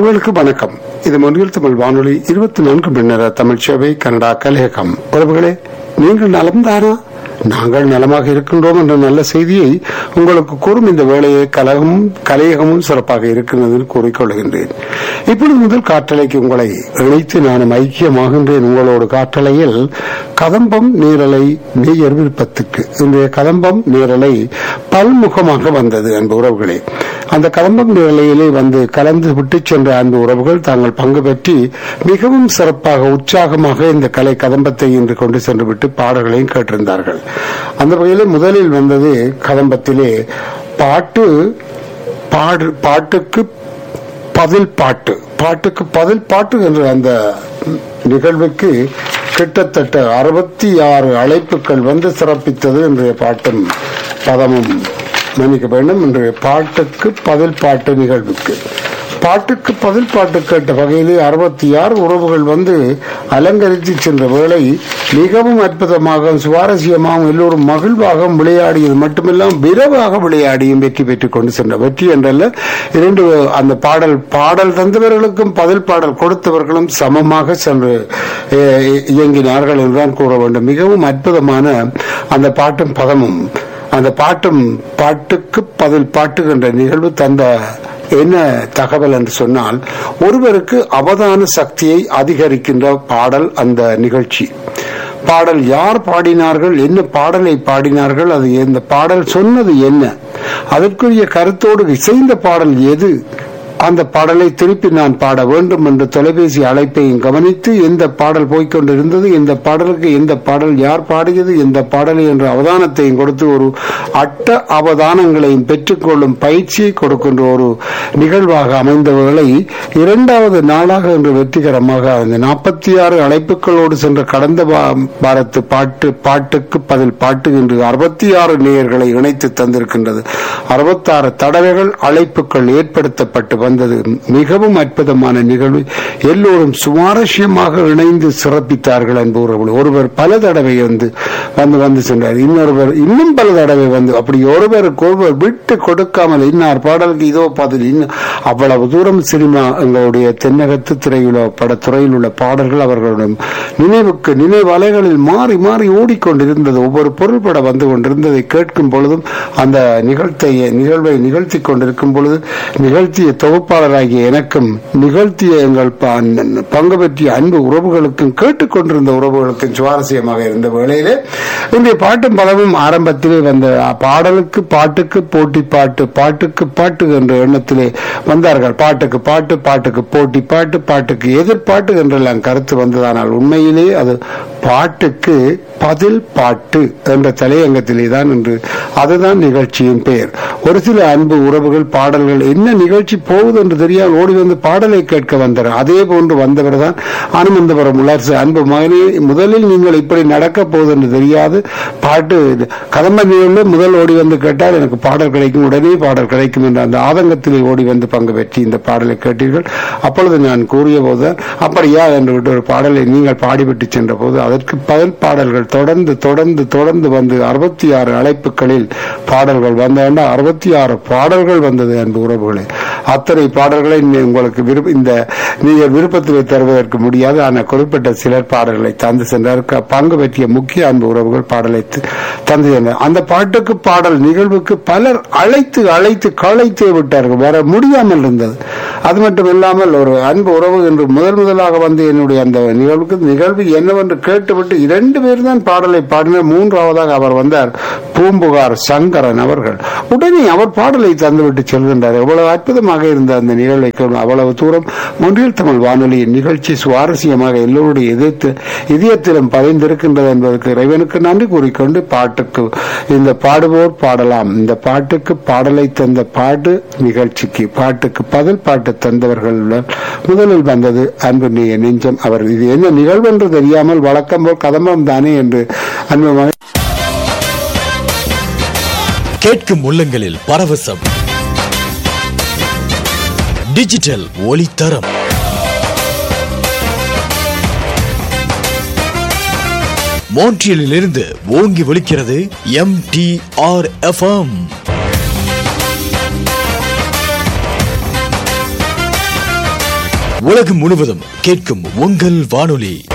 உறவுகளுக்கு வணக்கம் இது மொழியில் தமிழ் வானொலி இருபத்தி நான்கு மணி நேர தமிழ் சேவை கனடா கலையகம் உறவுகளே நீங்கள் நலம்தானா நாங்கள் நலமாக இருக்கின்றோம் என்ற நல்ல செய்தியை உங்களுக்கு கூறும் இந்த வேளையை கலகமும் கலையகமும் சிறப்பாக இருக்கிறது என்று கூறிக்கொள்கின்றேன் இப்பொழுது முதல் காற்றலைக்கு உங்களை இணைத்து நானும் ஐக்கியமாகின்றேன் உங்களோடு காற்றலையில் கதம்பம் நீரலை நேயர் விருப்பத்துக்கு இன்றைய கதம்பம் நீரலை பல்முகமாக வந்தது அன்பு உறவுகளே அந்த கதம்பம் நிலையிலே வந்து கலந்து விட்டு சென்ற அன்பு உறவுகள் தாங்கள் பங்கு பெற்றி மிகவும் சிறப்பாக உற்சாகமாக இந்த கலை கதம்பத்தை இன்று கொண்டு சென்று விட்டு பாடல்களையும் கேட்டிருந்தார்கள் அந்த வகையிலே முதலில் வந்தது கதம்பத்திலே பாட்டு பாடு பாட்டுக்கு பதில் பாட்டு பாட்டுக்கு பதில் பாட்டு என்ற அந்த நிகழ்வுக்கு கிட்டத்தட்ட அறுபத்தி ஆறு அழைப்புகள் வந்து சிறப்பித்தது இன்றைய பாட்டும் பதமும் மன்னிக்க வேண்டும் இன்று பாட்டுக்கு பதில் பாட்டு நிகழ்வுக்கு பாட்டுக்கு பதில் பாட்டு கேட்ட வகையிலே அறுபத்தி ஆறு உறவுகள் வந்து அலங்கரித்து சென்ற வேளை மிகவும் அற்புதமாக சுவாரஸ்யமாகவும் எல்லோரும் மகிழ்வாகவும் விளையாடியது மட்டுமில்லாமல் விரைவாக விளையாடியும் வெற்றி பெற்றுக் கொண்டு சென்ற வெற்றி என்றல்ல இரண்டு அந்த பாடல் பாடல் தந்தவர்களுக்கும் பதில் பாடல் கொடுத்தவர்களும் சமமாக சென்று அஹ், இயங்கினார்கள் என்றுதான் கூற வேண்டும் மிகவும் அற்புதமான அந்த பாட்டும் பதமும் அந்த பாட்டும் பாட்டுக்கு பதில் பாட்டுகின்ற நிகழ்வு தந்த என்ன தகவல் என்று சொன்னால் ஒருவருக்கு அவதான சக்தியை அதிகரிக்கின்ற பாடல் அந்த நிகழ்ச்சி பாடல் யார் பாடினார்கள் என்ன பாடலை பாடினார்கள் அது இந்த பாடல் சொன்னது என்ன அதற்குரிய கருத்தோடு இசைந்த பாடல் எது அந்த பாடலை திருப்பி நான் பாட வேண்டும் என்ற தொலைபேசி அழைப்பையும் கவனித்து எந்த பாடல் போய்க்கொண்டிருந்தது இந்த பாடலுக்கு எந்த பாடல் யார் பாடியது எந்த பாடலை என்ற அவதானத்தையும் கொடுத்து ஒரு அட்ட அவதானங்களையும் பெற்றுக்கொள்ளும் பயிற்சியை கொடுக்கின்ற ஒரு நிகழ்வாக அமைந்தவர்களை இரண்டாவது நாளாக இன்று வெற்றிகரமாக அந்த நாற்பத்தி ஆறு அழைப்புகளோடு சென்ற கடந்த வா- வாரத்து பாட்டு பாட்டுக்கு பதில் பாட்டு என்று அறுபத்தி ஆறு நேயர்களை இணைத்து தந்திருக்கின்றது அறுபத்தாறு தடவைகள் அழைப்புகள் ஏற்படுத்தப்பட்டு வந்தது மிகவும் அற்புதமான நிகழ்வு எல்லோரும் சுவாரஸ்யமாக இணைந்து சிறப்பித்தார்கள் என்பவர்கள் ஒருவர் பல தடவை வந்து வந்து வந்து சென்றார் இன்னொருவர் இன்னும் பல தடவை வந்து அப்படி ஒருவருக்கு ஒருவர் விட்டு கொடுக்காமல் இன்னார் பாடலுக்கு இதோ பதில் இன்னும் அவ்வளவு தூரம் சினிமா எங்களுடைய தென்னகத்து திரையுள்ள படத்துறையில் உள்ள பாடல்கள் அவர்களுடைய நினைவுக்கு நினைவலைகளில் மாறி மாறி ஓடிக்கொண்டிருந்தது ஒவ்வொரு பொருள்பட வந்து கொண்டிருந்ததை கேட்கும் பொழுதும் அந்த நிகழ்த்தை நிகழ்வை நிகழ்த்தி கொண்டிருக்கும் பொழுது நிகழ்த்திய தொகுப்பாளராகிய எனக்கும் நிகழ்த்திய எங்கள் ப- பங்கு பற்றிய அன்பு உறவுகளுக்கும் கேட்டுக்கொண்டிருந்த உறவுகளுக்கும் சுவாரஸ்யமாக இருந்த வேளையிலே இன்றைய பாட்டும் பலவும் ஆரம்பத்திலே வந்த பாடலுக்கு பாட்டுக்கு போட்டி பாட்டு பாட்டுக்கு பாட்டு என்ற எண்ணத்திலே வந்தார்கள் பாட்டுக்கு பாட்டு பாட்டுக்கு போட்டி பாட்டு பாட்டுக்கு எதிர்பாட்டு என்றெல்லாம் கருத்து வந்ததானால் உண்மையிலே அது பாட்டுக்கு பதில் பாட்டு என்ற தலையங்கத்திலே தான் என்று அதுதான் நிகழ்ச்சியின் பெயர் ஒரு சில அன்பு உறவுகள் பாடல்கள் என்ன நிகழ்ச்சி போகுது என்று தெரியாது ஓடி வந்து பாடலை கேட்க வந்தார் அதே போன்று வந்தவர் தான் அனுமந்தபுரம் உலர்சு அன்பு மகனே முதலில் நீங்கள் இப்படி நடக்க போகுது என்று தெரியாது பாட்டு கதம்பனியில் முதல் ஓடி வந்து கேட்டால் எனக்கு பாடல் கிடைக்கும் உடனே பாடல் கிடைக்கும் என்ற அந்த ஆதங்கத்திலே ஓடி வந்து பங்கு பெற்றி இந்த பாடலை கேட்டீர்கள் அப்பொழுது நான் கூறிய போது அப்படியா என்று விட்டு ஒரு பாடலை நீங்கள் பாடிவிட்டு சென்ற போது அதற்கு பதில் பாடல்கள் தொடர்ந்து தொடர்ந்து தொடர்ந்து வந்து அறுபத்தி ஆறு அழைப்புகளில் பாடல்கள் வந்த அறுபத்தி ஆறு பாடல்கள் வந்தது அன்பு உறவுகளே அத்தனை பாடல்களை நீ- உங்களுக்கு விருப்ப இந்த நீங்கள் விருப்பத்தில் தருவதற்கு முடியாது ஆனால் குறிப்பிட்ட சிலர் பாடல்களை தந்து சென்றார் க- பங்கு பற்றிய முக்கிய அன்பு உறவுகள் பாடலை த- தந்து சென்றார் அந்த பாட்டுக்கு பாடல் நிகழ்வுக்கு பலர் அழைத்து அழைத்து களைத்து விட்டார்கள் வர முடியாமல் இருந்தது அது மட்டும் இல்லாமல் ஒரு அன்பு உறவு என்று முதல் முதலாக வந்து என்னுடைய அந்த நிகழ்வுக்கு நிகழ்வு என்னவென்று கேட்டுவிட்டு இரண்டு பேர் தான் பாடலை பாடினார் மூன்றாவதாக அவர் வந்தார் பூம்புகார் சங்கரன் அவர்கள் உடனே அவர் பாடலை தந்துவிட்டு செல்கின்றார் எவ்வளவு அற்புதமாக இருந்த அந்த நிகழ்வை கேள்~ அவ்வளவு தூரம் ஒன்றில் தமிழ் வானொலியின் நிகழ்ச்சி சுவாரஸ்யமாக எல்லோருடைய எதிர்த்து இதயத்திலும் பதிந்திருக்கின்றது என்பதற்கு இறைவனுக்கு நன்றி கூறிக்கொண்டு பாட்டுக்கு இந்த பாடுவோர் பாடலாம் இந்த பாட்டுக்கு பாடலை தந்த பாட்டு நிகழ்ச்சிக்கு பாட்டுக்கு பதில் பாட்டு தந்தவர்கள் முதலில் வந்தது அன்பு நீ நெஞ்சம் அவர் இது என்ன நிகழ்வு என்று தெரியாமல் வழக்கம் போல் கதம்பம் தானே என்று அன்பு மகன் கேட்கும் உள்ளங்களில் பரவசம் டிஜிட்டல் ஒளித்தரம் மோன்ட்ரியலிலிருந்து ஓங்கி ஒலிக்கிறது எம் டி ஆர் எஃப்எம் உலகம் முழுவதும் கேட்கும் உங்கள் வானொலி